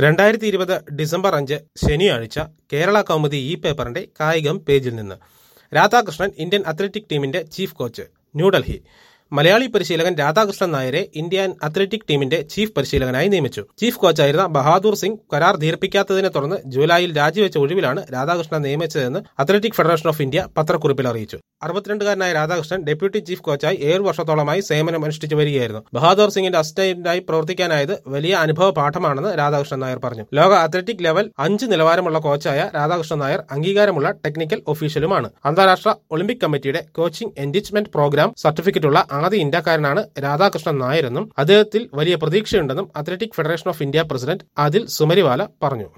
രണ്ടായിരത്തി ഇരുപത് ഡിസംബർ അഞ്ച് ശനിയാഴ്ച കേരള കൗമുദി ഈ പേപ്പറിന്റെ കായികം പേജിൽ നിന്ന് രാധാകൃഷ്ണൻ ഇന്ത്യൻ അത്ലറ്റിക് ടീമിന്റെ ചീഫ് കോച്ച് ന്യൂഡൽഹി മലയാളി പരിശീലകൻ രാധാകൃഷ്ണൻ നായരെ ഇന്ത്യൻ അത്ലറ്റിക് ടീമിന്റെ ചീഫ് പരിശീലകനായി നിയമിച്ചു ചീഫ് കോച്ചായിരുന്ന ബഹാദൂർ സിംഗ് കരാർ ദീർപ്പിക്കാത്തതിനെ തുടർന്ന് ജൂലൈയിൽ രാജിവെച്ച ഒഴിവിലാണ് രാധാകൃഷ്ണൻ നിയമിച്ചതെന്ന് അത്ലറ്റിക് ഫെഡറേഷൻ ഓഫ് ഇന്ത്യ പത്രക്കുറിപ്പിൽ അറിയിച്ചു അറുപത്തിരണ്ടുകാരനായ രാധാകൃഷ്ണൻ ഡെപ്യൂട്ടി ചീഫ് കോച്ചായി ഏഴ് വർഷത്തോളമായി സേവനം അനുഷ്ഠിച്ചു വരികയായിരുന്നു ബഹാദൂർ സിംഗിന്റെ അസിസ്റ്റന്റായി പ്രവർത്തിക്കാനായത് വലിയ അനുഭവ പാഠമാണെന്ന് രാധാകൃഷ്ണൻ നായർ പറഞ്ഞു ലോക അത്ലറ്റിക് ലെവൽ അഞ്ച് നിലവാരമുള്ള കോച്ചായ രാധാകൃഷ്ണൻ നായർ അംഗീകാരമുള്ള ടെക്നിക്കൽ ഒഫീഷ്യലുമാണ് അന്താരാഷ്ട്ര ഒളിമ്പിക് കമ്മിറ്റിയുടെ കോച്ചിംഗ് എൻഗേജ്മെന്റ് പ്രോഗ്രാം സർട്ടിഫിക്കറ്റുള്ള ആദ്യ ഇന്ത്യക്കാരനാണ് രാധാകൃഷ്ണൻ നായരെന്നും അദ്ദേഹത്തിൽ വലിയ പ്രതീക്ഷയുണ്ടെന്നും athletic federation of India president Adille Sumariwalla പറഞ്ഞു